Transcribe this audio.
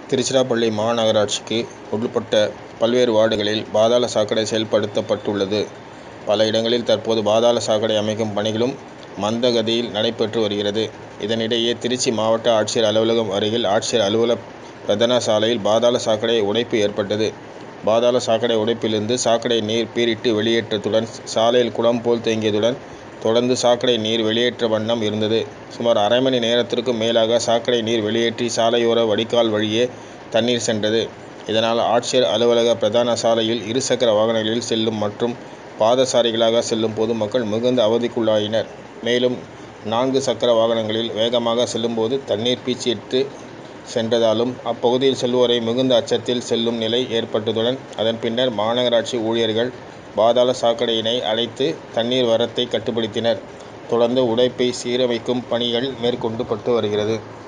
திருச்சிராப்பள்ளி மாநகராட்சிக்கு உட்பட்ட பல்வேறு வார்டுகளில் பாதாள சாக்கடை செயல்படுத்தப்பட்டுள்ளது. பல இடங்களில் தற்போது பாதாள சாக்கடை அமைக்கும் பணிகளும் மந்தகதியில் நடைபெற்று வருகிறது. இதனிடையே திருச்சி மாவட்ட ஆட்சியர் அலுவலகம் அருகில் ஆட்சியர் அலுவலக பிரதான சாலையில் பாதாள சாக்கடை உடைப்பு ஏற்பட்டது. பாதாள சாக்கடை உடைப்பிலிருந்து சாக்கடை நீர் பீரிட்டு வெளியேற்றத்துடன் சாலையில் குளம் போல் தேங்கியதுடன் தொடர்ந்து சாக்கடை நீர் வெளியேற்ற வண்ணம் இருந்தது. சுமார் அரை மணி நேரத்திற்கும் மேலாக சாக்கடை நீர் வெளியேறி சாலையோர வடிகால் வழியே தண்ணீர் சென்றது. இதனால் ஆட்சியர் அலுவலக பிரதான சாலையில் இருசக்கர வாகனங்களில் செல்லும் மற்றும் பாதசாரிகளாக செல்லும் பொதுமக்கள் மிகுந்த அவதிக்குள்ளாயினர். மேலும் நான்கு சக்கர வாகனங்களில் வேகமாக செல்லும்போது தண்ணீர் பீச்சிட்டு சென்றதாலும் அப்பகுதியில் செல்வோரை மிகுந்த அச்சத்தில் செல்லும் நிலை ஏற்பட்டதுடன் அதன் பின்னர் மாநகராட்சி ஊழியர்கள் பாதாள சாக்கடையினை அடைத்து தண்ணீர் வரத்தை கட்டுப்படுத்தினர். தொடர்ந்து உடைப்பை சீரமைக்கும் பணிகள் மேற்கொள்ளப்பட்டு வருகிறது.